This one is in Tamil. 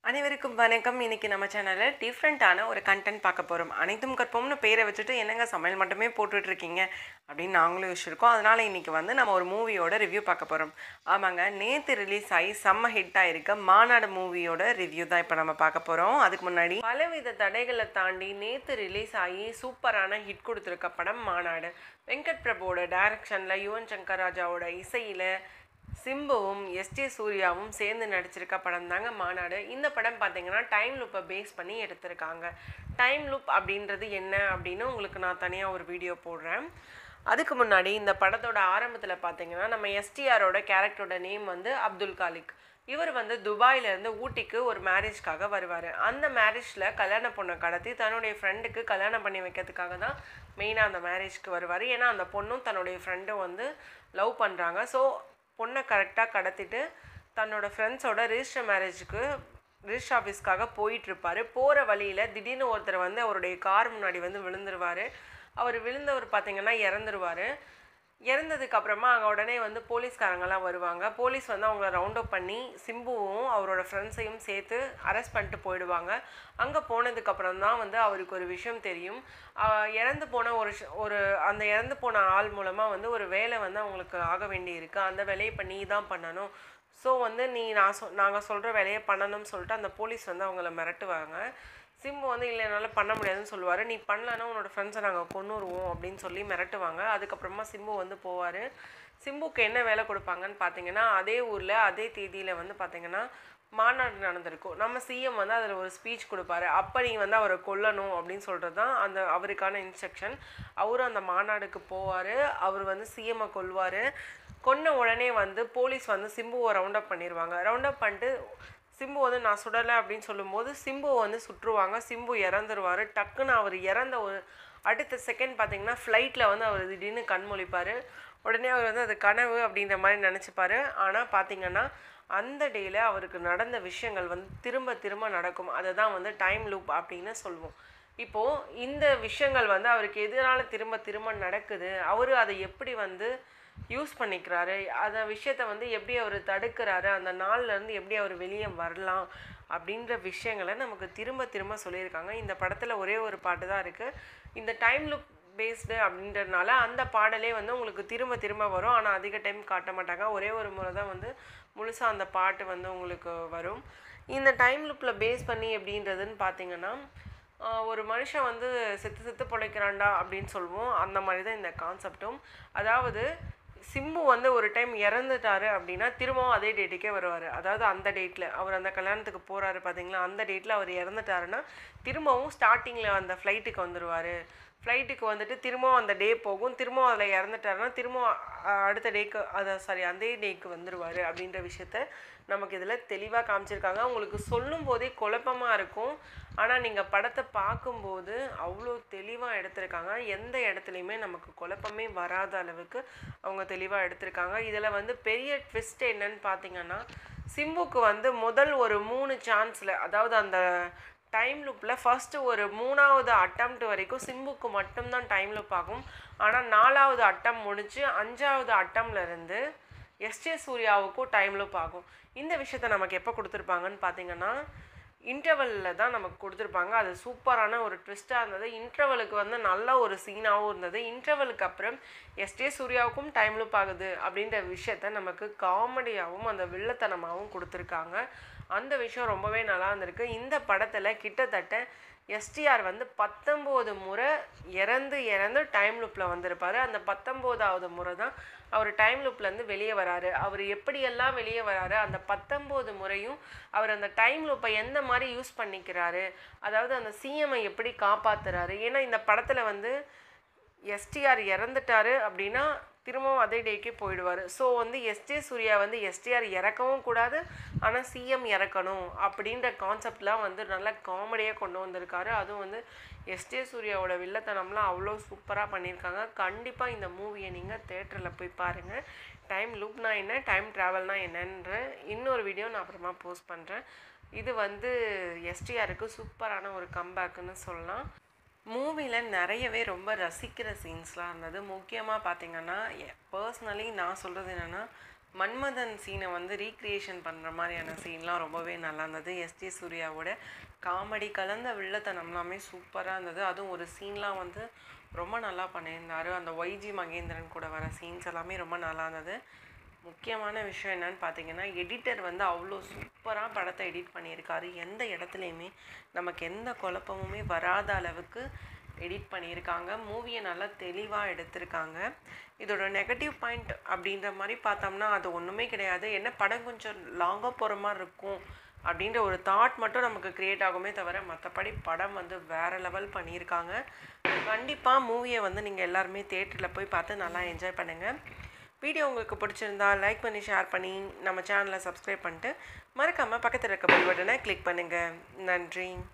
அனைவருக்கும் வணக்கம் இன்னைக்கு நம்ம சேனலில் டிஃப்ரெண்ட்டான ஒரு கண்டென்ட் பார்க்க போகிறோம் அனைத்தும் கற்போம்னு பேரை வச்சுட்டு என்னங்க சமையல் மட்டுமே போட்டுட்டு இருக்கீங்க அப்படின்னு நாங்களும் யோசிச்சிருக்கோம் அதனால் இன்னைக்கு வந்து நம்ம ஒரு மூவியோட ரிவ்யூ பார்க்க போகிறோம் ஆமாங்க நேற்று ரிலீஸ் ஆகி செம்ம ஹிட்டாக இருக்க மாநாடு மூவியோட ரிவ்யூ தான் இப்போ நம்ம பார்க்க போகிறோம் அதுக்கு முன்னாடி பலவித தடைகளை தாண்டி நேற்று ரிலீஸ் ஆகி சூப்பரான ஹிட் கொடுத்துருக்க படம் மாநாடு வெங்கட் பிரபுவோட டைரக்ஷனில் யுவன் சங்கர் ராஜாவோட இசையில் சிம்புவும் எஸ்ஜே சூர்யாவும் சேர்ந்து நடிச்சிருக்க படம் தாங்க மாநாடு இந்த படம் பார்த்தீங்கன்னா டைம் லுப்பை பேஸ் பண்ணி எடுத்திருக்காங்க டைம் லுப் அப்படின்றது என்ன அப்படின்னு உங்களுக்கு நான் தனியாக ஒரு வீடியோ போடுறேன் அதுக்கு முன்னாடி இந்த படத்தோட ஆரம்பத்தில் பார்த்தீங்கன்னா நம்ம எஸ்டிஆரோட கேரக்டரோட நேம் வந்து அப்துல் காலிக் இவர் வந்து துபாயிலேருந்து ஊட்டிக்கு ஒரு மேரேஜ்க்காக வருவார் அந்த மேரேஜில் கல்யாண பொண்ணை கடத்தி தன்னுடைய ஃப்ரெண்டுக்கு கல்யாணம் பண்ணி வைக்கிறதுக்காக தான் மெயினாக அந்த மேரேஜ்க்கு வருவார் ஏன்னா அந்த பொண்ணும் தன்னுடைய ஃப்ரெண்டும் வந்து லவ் பண்ணுறாங்க ஸோ பொண்ணை கரெக்டாக கடத்திட்டு தன்னோட ஃப்ரெண்ட்ஸோட ரிஜிஸ்டர் மேரேஜுக்கு ரிஜிஸ்டர் ஆஃபீஸ்க்காக போயிட்டுருப்பாரு போகிற வழியில் திடீர்னு ஒருத்தர் வந்து அவருடைய கார் முன்னாடி வந்து விழுந்துருவார் அவர் விழுந்தவர் பார்த்தீங்கன்னா இறந்துருவார் இறந்ததுக்கு அப்புறமா அங்கே உடனே வந்து போலீஸ்காரங்கெல்லாம் வருவாங்க போலீஸ் வந்து அவங்கள ரவுண்ட் அப் பண்ணி சிம்புவும் அவரோட ஃப்ரெண்ட்ஸையும் சேர்த்து அரெஸ்ட் பண்ணிட்டு போயிடுவாங்க அங்கே போனதுக்கப்புறம் தான் வந்து அவருக்கு ஒரு விஷயம் தெரியும் ஆஹ் இறந்து போன ஒரு ஷ- ஒரு அந்த இறந்து போன ஆள் மூலமாக வந்து ஒரு வேலை வந்து அவங்களுக்கு ஆக வேண்டி இருக்கு அந்த வேலையை இப்போ நீ தான் பண்ணணும் ஸோ வந்து நீ நான் சொ நாங்கள் சொல்கிற வேலையை பண்ணணும்னு சொல்லிட்டு அந்த போலீஸ் வந்து அவங்கள மிரட்டுவாங்க சிம்பு வந்து இல்லை என்னால் பண்ண முடியாதுன்னு சொல்லுவார் நீ பண்ணலன்னா உன்னோட ஃப்ரெண்ட்ஸை நாங்கள் கொன்னுருவோம் அப்படின்னு சொல்லி மிரட்டுவாங்க அதுக்கப்புறமா சிம்பு வந்து போவார் சிம்புக்கு என்ன வேலை கொடுப்பாங்கன்னு பார்த்தீங்கன்னா அதே ஊரில் அதே தேதியில் வந்து பார்த்தீங்கன்னா மாநாடு நடந்திருக்கும் நம்ம சிஎம் வந்து அதில் ஒரு ஸ்பீச் கொடுப்பாரு அப்போ நீ வந்து அவரை கொல்லணும் அப்படின்னு சொல்கிறது தான் அந்த அவருக்கான இன்ஸ்ட்ரக்ஷன் அவரும் அந்த மாநாடுக்கு போவார் அவர் வந்து சிஎம்மை கொல்வார் கொன்ன உடனே வந்து போலீஸ் வந்து சிம்புவை ரவுண்ட் அப் பண்ணிடுவாங்க ரவுண்ட் அப் பண்ணிட்டு சிம்பு வந்து நான் சுடலை அப்படின்னு சொல்லும்போது சிம்புவை வந்து சுற்றுவாங்க சிம்பு இறந்துருவார் டக்குன்னு அவர் இறந்த ஒரு அடுத்த செகண்ட் பார்த்தீங்கன்னா ஃப்ளைட்டில் வந்து அவர் திடீர்னு கண் முழிப்பார் உடனே அவர் வந்து அது கனவு அப்படின்ற மாதிரி நினச்சிப்பாரு ஆனால் பார்த்தீங்கன்னா அந்த டேயில் அவருக்கு நடந்த விஷயங்கள் வந்து திரும்ப திரும்ப நடக்கும் அதை தான் வந்து டைம் லூப் அப்படின்னு சொல்லுவோம் இப்போது இந்த விஷயங்கள் வந்து அவருக்கு எதனால திரும்ப திரும்ப நடக்குது அவர் அதை எப்படி வந்து யூஸ் பண்ணிக்கிறாரு அந்த விஷயத்த வந்து எப்படி அவர் தடுக்கிறாரு அந்த நாள்ல இருந்து எப்படி அவர் வெளியே வரலாம் அப்படின்ற விஷயங்களை நமக்கு திரும்ப திரும்ப சொல்லியிருக்காங்க இந்த படத்தில் ஒரே ஒரு பாட்டு தான் இருக்குது இந்த டைம் லுக் பேஸ்டு அப்படின்றதுனால அந்த பாடலே வந்து உங்களுக்கு திரும்ப திரும்ப வரும் ஆனால் அதிக டைம் காட்ட மாட்டாங்க ஒரே ஒரு முறை தான் வந்து முழுசாக அந்த பாட்டு வந்து உங்களுக்கு வரும் இந்த டைம் லுப்பில் பேஸ் பண்ணி எப்படின்றதுன்னு பார்த்தீங்கன்னா ஆஹ் ஒரு மனுஷன் வந்து செத்து செத்து பிழைக்கிறான்டா அப்படின்னு சொல்லுவோம் அந்த மாதிரி தான் இந்த கான்செப்டும் அதாவது சிம்பு வந்து ஒரு டைம் இறந்துட்டாரு அப்படின்னா திரும்பவும் அதே டேட்டுக்கே வருவார் அதாவது அந்த டேட்டில் அவர் அந்த கல்யாணத்துக்கு போகிறாரு பார்த்தீங்களா அந்த டேட்டில் அவர் இறந்துட்டாருன்னா திரும்பவும் ஸ்டார்டிங்கில் அந்த ஃப்ளைட்டுக்கு வந்துடுவார் ஃப்ளைட்டுக்கு வந்துட்டு திரும்பவும் அந்த டே போகும் திரும்பவும் அதில் இறந்துட்டாருன்னா திரும்பவும் அ- அடுத்த டேக்கு அதை சாரி அதே டேக்கு வந்துடுவார் அப்படின்ற விஷயத்த நமக்கு இதில் தெளிவாக காமிச்சிருக்காங்க உங்களுக்கு சொல்லும் போதே குழப்பமாக இருக்கும் ஆனால் நீங்கள் படத்தை பார்க்கும்போது அவ்வளோ தெளிவாக எடுத்திருக்காங்க எந்த இடத்துலையுமே நமக்கு குழப்பமே வராத அளவுக்கு அவங்க தெளிவாக எடுத்திருக்காங்க இதில் வந்து பெரிய ட்விஸ்ட் என்னன்னு பார்த்தீங்கன்னா சிம்புக்கு வந்து முதல் ஒரு மூணு சான்ஸில் அதாவது அந்த டைம் லுப்பில் ஃபர்ஸ்ட் ஒரு மூணாவது அட்டம்ப்ட் வரைக்கும் சிம்புக்கு மட்டும்தான் டைம் லுப் ஆகும் ஆனால் நாலாவது அட்டம் முடிச்சு அஞ்சாவது அட்டம்ல இருந்து எஸ்ஜே சூர்யாவுக்கும் டைம் லுப் ஆகும் இந்த விஷயத்த நமக்கு எப்போ கொடுத்துருப்பாங்கன்னு பார்த்தீங்கன்னா இன்டர்வலில் தான் நமக்கு கொடுத்துருப்பாங்க அது சூப்பரான ஒரு ட்விஸ்ட்டாக இருந்தது இன்டர்வலுக்கு வந்து நல்ல ஒரு சீனாகவும் இருந்தது இன்டர்வலுக்கு அப்புறம் எஸ்டே சூர்யாவுக்கும் டைம் லுப் ஆகுது அப்படின்ற விஷயத்த நமக்கு காமெடியாகவும் அந்த வில்லத்தனமாகவும் கொடுத்துருக்காங்க அந்த விஷயம் ரொம்பவே நல்லா இருந்திருக்கு இந்த படத்தில் கிட்டத்தட்ட எஸ்டிஆர் வந்து பத்தொம்போது முறை இறந்து இறந்து டைம் லுப்பில் வந்திருப்பாரு அந்த பத்தொம்போதாவது முறை தான் அவர் டைம் லுப்லேருந்து வெளியே வராரு அவர் எப்படியெல்லாம் வெளியே வராரு அந்த பத்தொம்போது முறையும் அவர் அந்த டைம் லூப்பை எந்த மாதிரி யூஸ் பண்ணிக்கிறாரு அதாவது அந்த சிஎம்ஐ எப்படி காப்பாத்துறாரு ஏன்னா இந்த படத்தில் வந்து எஸ்டிஆர் இறந்துட்டாரு அப்படின்னா திரும்பவும் அதே டேக்கே போயிடுவார் ஸோ வந்து எஸ்ஜே சூர்யா வந்து எஸ்டிஆர் இறக்கவும் கூடாது ஆனால் சிஎம் இறக்கணும் அப்படின்ற கான்செப்ட்லாம் வந்து நல்லா காமெடியாக கொண்டு வந்திருக்காரு அதுவும் வந்து எஸ்ஜே சூர்யாவோட வில்லத்தனம்லாம் அவ்வளோ சூப்பராக பண்ணியிருக்காங்க கண்டிப்பாக இந்த மூவியை நீங்கள் தேட்டரில் போய் பாருங்கள் டைம் லூப்னா என்ன டைம் ட்ராவல்னா என்னன்ற இன்னொரு வீடியோ நான் அப்புறமா போஸ்ட் பண்ணுறேன் இது வந்து எஸ்டிஆருக்கு சூப்பரான ஒரு கம்பேக்குன்னு சொல்லலாம் மூவியில் நிறையவே ரொம்ப ரசிக்கிற சீன்ஸ்லாம் இருந்தது முக்கியமாக பார்த்தீங்கன்னா பர்சனலி நான் சொல்கிறது என்னென்னா மன்மதன் சீனை வந்து ரீக்ரியேஷன் பண்ணுற மாதிரியான சீன்லாம் ரொம்பவே நல்லா இருந்தது எஸ்டி சூர்யாவோட காமெடி கலந்த வில்லத்தனம்லாமே சூப்பராக இருந்தது அதுவும் ஒரு சீன்லாம் வந்து ரொம்ப நல்லா பண்ணியிருந்தாரு அந்த ஒய்ஜி மகேந்திரன் கூட வர சீன்ஸ் எல்லாமே ரொம்ப நல்லா இருந்தது முக்கியமான விஷயம் என்னன்னு பார்த்தீங்கன்னா எடிட்டர் வந்து அவ்வளோ சூப்பராக படத்தை எடிட் பண்ணியிருக்காரு எந்த இடத்துலையுமே நமக்கு எந்த குழப்பமுமே வராத அளவுக்கு எடிட் பண்ணியிருக்காங்க மூவியை நல்லா தெளிவாக எடுத்திருக்காங்க இதோட நெகட்டிவ் பாயிண்ட் அப்படின்ற மாதிரி பார்த்தோம்னா அது ஒன்றுமே கிடையாது என்ன படம் கொஞ்சம் லாங்காக போகிற மாதிரி இருக்கும் அப்படின்ற ஒரு தாட் மட்டும் நமக்கு க்ரியேட் ஆகுமே தவிர மற்றபடி படம் வந்து வேறு லெவல் பண்ணியிருக்காங்க கண்டிப்பாக மூவியை வந்து நீங்கள் எல்லாருமே தேட்டரில் போய் பார்த்து நல்லா என்ஜாய் பண்ணுங்கள் வீடியோ உங்களுக்கு பிடிச்சிருந்தா லைக் பண்ணி ஷேர் பண்ணி நம்ம சேனலை சப்ஸ்கிரைப் பண்ணிட்டு மறக்காமல் பக்கத்தில் இருக்க பெல் பட்டனை கிளிக் பண்ணுங்கள் நன்றி